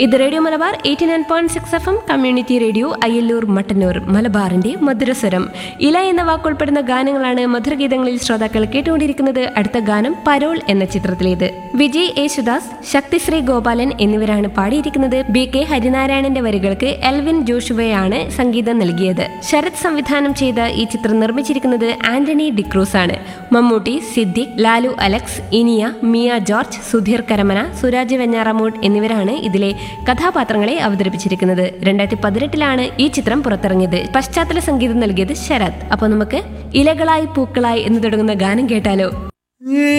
ഇത് radio Malabar eighty nine point six F M community radio Ayyallur Mattannur മലബാറിന്റെ മധുരസ്വരം ഇല എന്ന വാക്കുൾപ്പെടുന്ന ഗാനങ്ങളാണ് മധുരഗീതങ്ങളിൽ ശ്രോതാക്കൾ കേട്ടുകൊണ്ടിരിക്കുന്നത് അടുത്ത ഗാനം പരോൾ എന്ന ചിത്രത്തിലേത് വിജയ് യേശുദാസ് ശക്തിശ്രീ ഗോപാലൻ എന്നിവരാണ് പാടിയിരിക്കുന്നത് ബി കെ ഹരിനാരായണന്റെ വരികൾക്ക് എൽവിൻ ജോഷുവയാണ് സംഗീതം നൽകിയത് ശരത് സംവിധാനം ചെയ്ത ഈ ചിത്രം നിർമ്മിച്ചിരിക്കുന്നത് ആന്റണി ഡിക്രൂസ് ആണ് മമ്മൂട്ടി സിദ്ദിഖ് ലാലു അലക്സ് ഇനിയ മിയ ജോർജ് സുധീർ കരമന സുരാജ് വെഞ്ഞാറമൂഡ് എന്നിവരാണ് ഇതിലെ കഥാപാത്രങ്ങളെ അവതരിപ്പിച്ചിരിക്കുന്നത് രണ്ടായിരത്തി പതിനെട്ടിലാണ് ഈ ചിത്രം പുറത്തിറങ്ങിയത് പശ്ചാത്തല സംഗീതം നൽകിയത് ശരത് അപ്പൊ നമുക്ക് ഇലകളായി പൂക്കളായി എന്ന് തുടങ്ങുന്ന ഗാനം കേട്ടാലോ